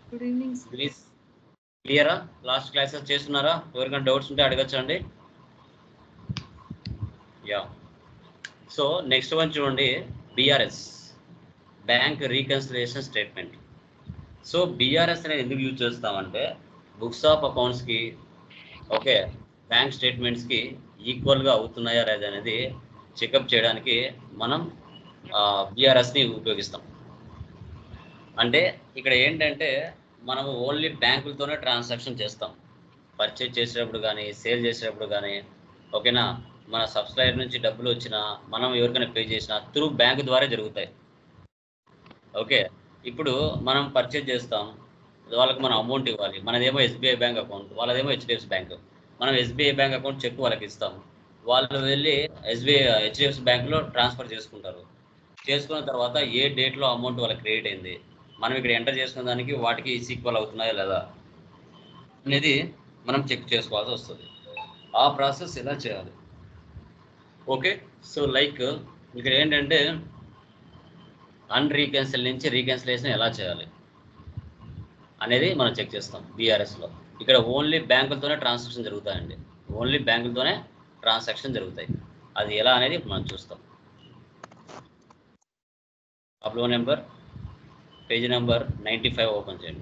Good evening please క్లియరా last classes చేస్తున్నారా ఎవరికైనా డౌట్స్ ఉంటే అడగచ్చండి యా సో నెక్స్ట్ వన్ చూడండి BRS bank reconciliation statement so BRS అనేది ఎందుకు యూజ్ చేస్తామంటే బుక్స్ ఆఫ్ అకౌంట్స్కి ఓకే బ్యాంక్ స్టేట్మెంట్స్కి ఈక్వల్గా అవుతున్నాయా లేదా అనేది చెకప్ చేయడానికి మనం బిఆర్ఎస్ని ఉపయోగిస్తాం అంటే ఇక్కడ ఏంటంటే మనము ఓన్లీ బ్యాంకులతోనే ట్రాన్సాక్షన్ చేస్తాం పర్చేజ్ చేసేటప్పుడు కానీ సేల్ చేసేటప్పుడు కానీ ఓకేనా మన సబ్స్క్రైబర్ నుంచి డబ్బులు వచ్చినా మనం ఎవరికైనా పే చేసినా త్రూ బ్యాంక్ ద్వారా జరుగుతాయి ఓకే ఇప్పుడు మనం పర్చేజ్ చేస్తాం వాళ్ళకి మనం అమౌంట్ ఇవ్వాలి మనదేమో ఎస్బీఐ బ్యాంక్ అకౌంట్ వాళ్ళదేమో హెచ్డిఎఫ్సి బ్యాంక్ మనం ఎస్బీఐ బ్యాంక్ అకౌంట్ చెక్ వాళ్ళకి ఇస్తాం వాళ్ళు వెళ్ళి ఎస్బీఐ హెచ్డిఎఫ్సి బ్యాంక్లో ట్రాన్స్ఫర్ చేసుకుంటారు చేసుకున్న తర్వాత ఏ డేట్లో అమౌంట్ వాళ్ళకి క్రియేట్ అయింది మనం ఇక్కడ ఎంటర్ చేసుకున్న దానికి వాటికి ఈక్వల్ అవుతున్నాయా లేదా అనేది మనం చెక్ చేసుకోవాల్సి వస్తుంది ఆ ప్రాసెస్ ఇలా చేయాలి ఓకే సో లైక్ ఇక్కడ ఏంటంటే అన్ రీకెన్సిల్ నుంచి రీకెన్సిలేషన్ ఎలా చేయాలి అనేది మనం చెక్ చేస్తాం బీఆర్ఎస్లో ఇక్కడ ఓన్లీ బ్యాంకులతోనే ట్రాన్సాక్షన్ జరుగుతాయండి ఓన్లీ బ్యాంకులతోనే ట్రాన్సాక్షన్ జరుగుతాయి అది ఎలా అనేది మనం చూస్తాం అప్లో number page number ninety five open చేయండి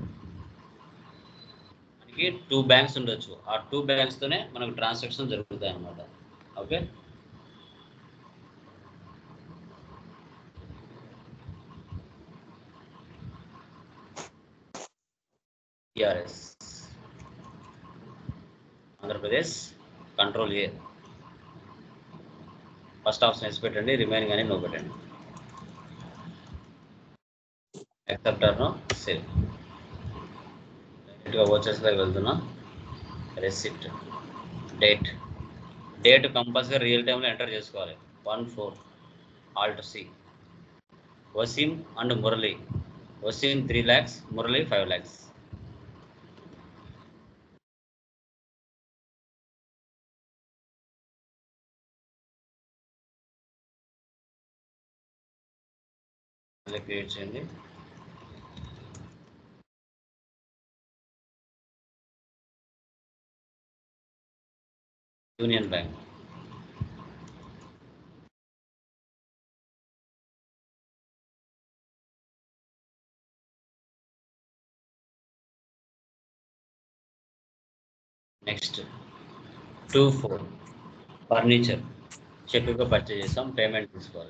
మనకి టూ బ్యాంక్స్ ఉండొచ్చు ఆ టూ బ్యాంక్స్తోనే మనకు ట్రాన్సాక్షన్ జరుగుతాయి అన్నమాట okay TRS Andhra Pradesh control A first option yes పెట్టండి రిమైనింగ్ అని నో పెట్టండి యాక్సెప్టర్ను సేవ్ డైరెక్ట్గా వచ్చేసరికి వెళ్తున్నా receipt date date compulsory real టైంలో ఎంటర్ చేసుకోవాలి one four alt C Waseem and Murali Waseem three lakhs Murali five lakhs మళ్ళీ క్రియేట్ చేయండి Union Bank next two four furniture చెక్గా పర్చేజ్ చేస్తాం పేమెంట్ తీసుకోవాలి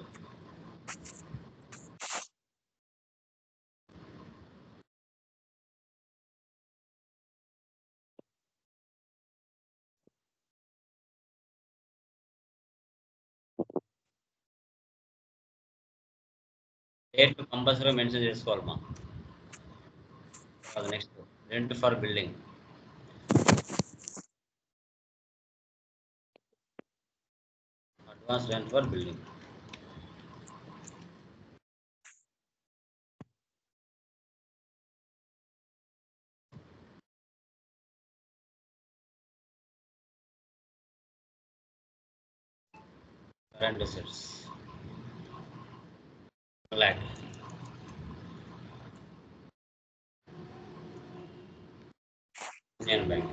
డేట్ కంపల్సరీ మెన్షన్ చేసుకోవాలి మా అది next rent for building advance rent for building current assets lakh Union Bank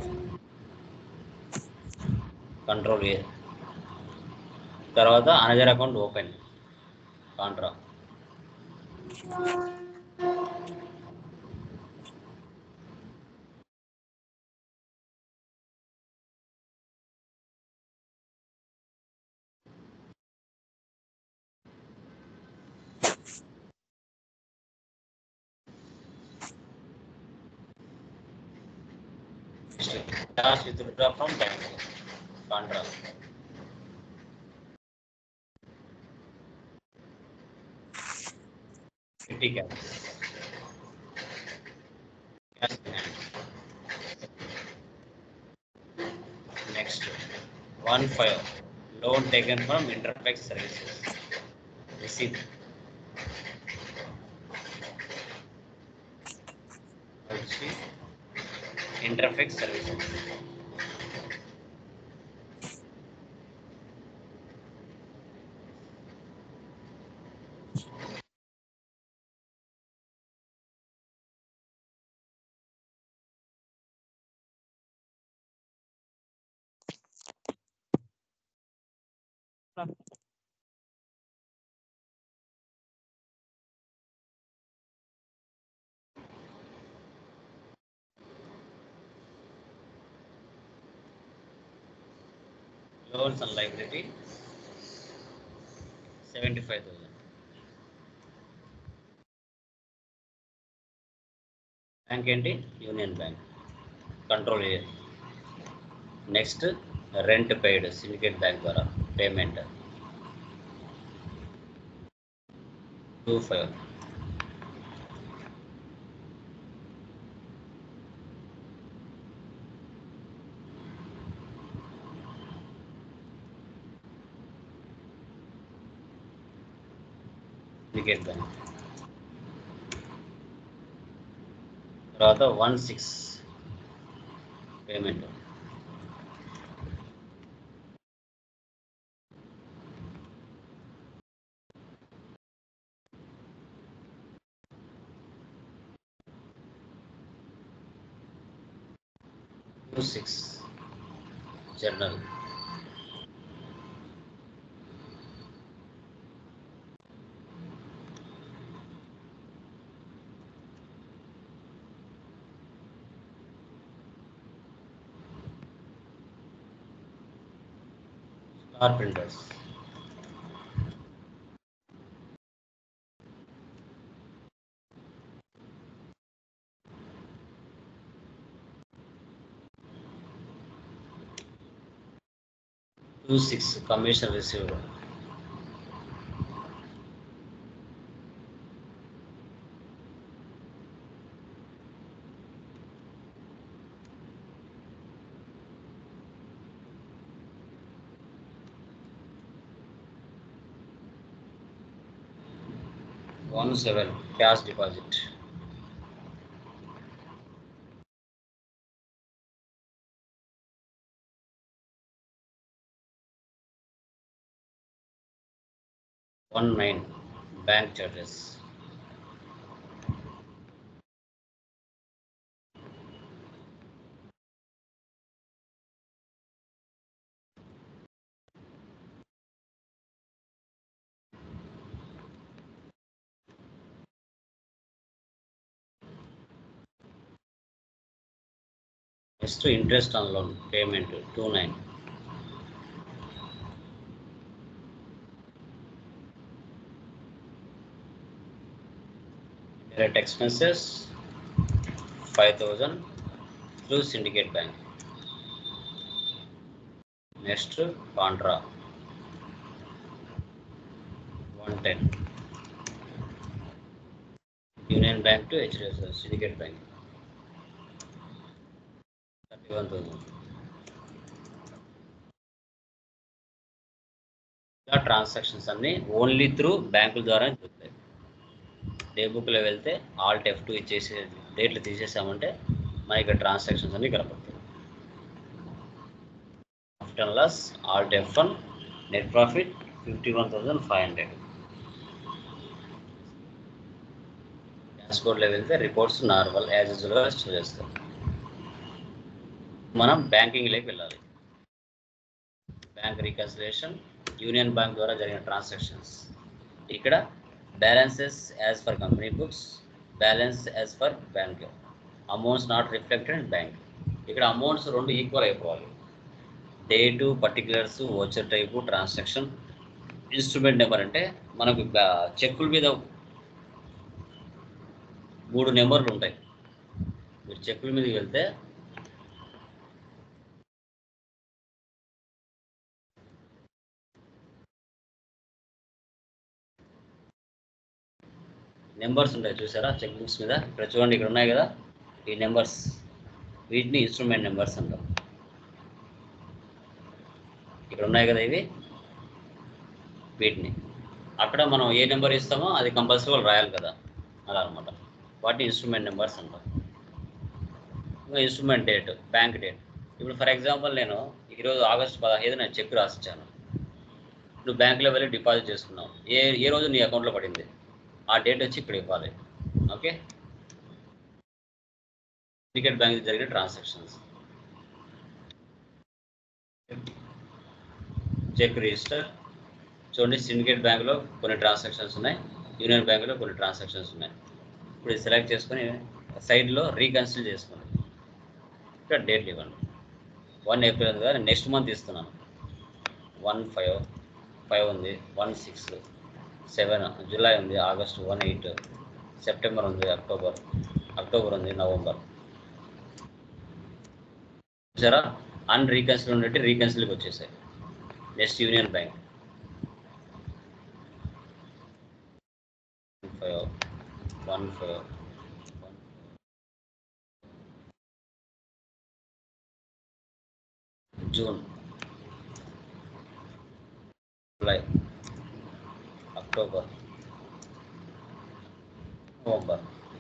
control A తర్వాత another account open contra cash withdraw from bank contra fifty cash cash in hand. next one five loan taken from interflex services receipt interflex services loans and library seventy five thousand bank ఏంటి Union Bank control A next rent paid Syndicate Bank ద్వారా payment two five Syndicate Bank తర్వాత one six payment two six journal star printers two six commission received one seven cash deposit one nine bank charges next interest on loan payment two nine direct expenses 5000 through syndicate bank next contra 110 union bank to hdfc syndicate bank 31000 ఇలా transactions అన్ని only through బ్యాంకుల ద్వారా జరుగుతాయి day బుక్లో వెళ్తే Alt F two ఇచ్చేసి డేట్లు తీసేసామంటే మనకి ఇక్కడ ట్రాన్సాక్షన్స్ అన్ని కనపడతాయి profit and loss alt F one net profit fifty one thousand five hundred dash బోర్డ్లో వెళ్తే రిపోర్ట్స్ నార్మల్ యాజ్ యూజువల్గా షో చేస్తాం మనం బ్యాంకింగ్లోకి వెళ్ళాలి బ్యాంక్ రీకన్సిలేషన్ యూనియన్ బ్యాంక్ ద్వారా జరిగిన ట్రాన్సాక్షన్స్ ఇక్కడ balances as per company books balance as per bank amounts not reflected in bank ఇక్కడ అమౌంట్స్ రెండు ఈక్వల్ అయిపోవాలి date particulars voucher type transaction instrument number అంటే మనకు చెక్కుల మీద మూడు నెంబర్లు ఉంటాయి మీరు చెక్కుల మీదకి వెళ్తే నెంబర్స్ ఉంటాయి చూసారా చెక్ బుక్స్ మీద ఇక్కడ చూడండి ఇక్కడ ఉన్నాయి కదా ఈ నెంబర్స్ వీటిని ఇన్స్ట్రుమెంట్ నెంబర్స్ అంటాం ఇక్కడ ఉన్నాయి కదా ఇవి వీటిని అక్కడ మనం ఏ నెంబర్ ఇస్తామో అది కంపల్సరీ వాళ్ళు రాయాలి కదా అలా అనమాట వాటిని ఇన్స్ట్రుమెంట్ నెంబర్స్ అంటాం ఇన్స్ట్రుమెంట్ డేట్ బ్యాంక్ డేట్ ఇప్పుడు ఫర్ ఎగ్జాంపుల్ నేను ఈరోజు ఆగస్ట్ పదహైదున చెక్ రాసిచ్చాను నువ్వు బ్యాంకులో వెళ్ళి డిపాజిట్ చేసుకున్నావు ఏ ఏ రోజు నీ అకౌంట్లో పడింది ఆ డేట్ వచ్చి ఇక్కడ ఇవ్వాలి ఓకే టికెట్ బ్యాంక్ జరిగిన ట్రాన్సాక్షన్స్ చెక్ రిజిస్టర్ చూడండి సిండికేట్ బ్యాంక్లో కొన్ని ట్రాన్సాక్షన్స్ ఉన్నాయి యూనియన్ బ్యాంక్లో కొన్ని ట్రాన్సాక్షన్స్ ఉన్నాయి ఇప్పుడు ఇది సెలెక్ట్ చేసుకొని సైడ్లో రీకన్సిల్ చేసుకోండి ఇక్కడ డేట్లు ఇవ్వండి వన్ ఏప్రిల్ ఉంది కదా నెక్స్ట్ మంత్ ఇస్తున్నాను వన్ ఫైవ్ ఫైవ్ ఉంది వన్ సిక్స్ సెవెన్ జూలై ఉంది ఆగస్ట్ వన్ ఎయిట్ సెప్టెంబర్ ఉంది అక్టోబర్ అక్టోబర్ ఉంది నవంబర్ చూసారా అన్ రీకన్సిల్ ఉన్నట్టు రీకన్సిల్కి వచ్చేసాయి next Union Bank five one five June July October November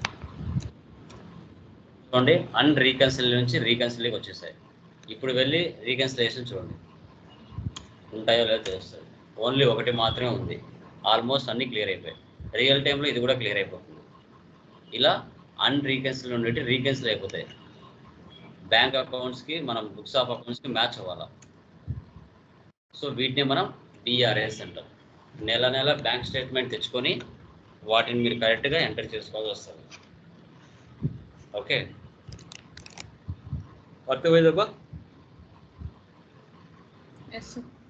చూడండి అన్ రీకన్సిల్ నుంచి రీకన్సిల్కి వచ్చేసాయి ఇప్పుడు వెళ్ళి రీకన్సిలేషన్ చూడండి ఉంటాయో లేదో తెలుస్తుంది ఓన్లీ ఒకటి మాత్రమే ఉంది ఆల్మోస్ట్ అన్ని క్లియర్ అయిపోయాయి రియల్ టైంలో ఇది కూడా క్లియర్ అయిపోతుంది ఇలా అన్ రీకన్సిల్ ఉండేటి రీకన్సిల్ అయిపోతాయి బ్యాంక్ అకౌంట్స్కి మనం బుక్స్ ఆఫ్ అకౌంట్స్కి మ్యాచ్ అవ్వాలా సో వీటిని మనం బీఆర్ఎస్ అంటాం నెల నెల బ్యాంక్ స్టేట్మెంట్ తెచ్చుకొని వాటిని మీరు కరెక్ట్గా ఎంటర్ చేసుకోవాల్సి వస్తుంది ఓకే అర్థమైందబ్బా ఎస్ సార్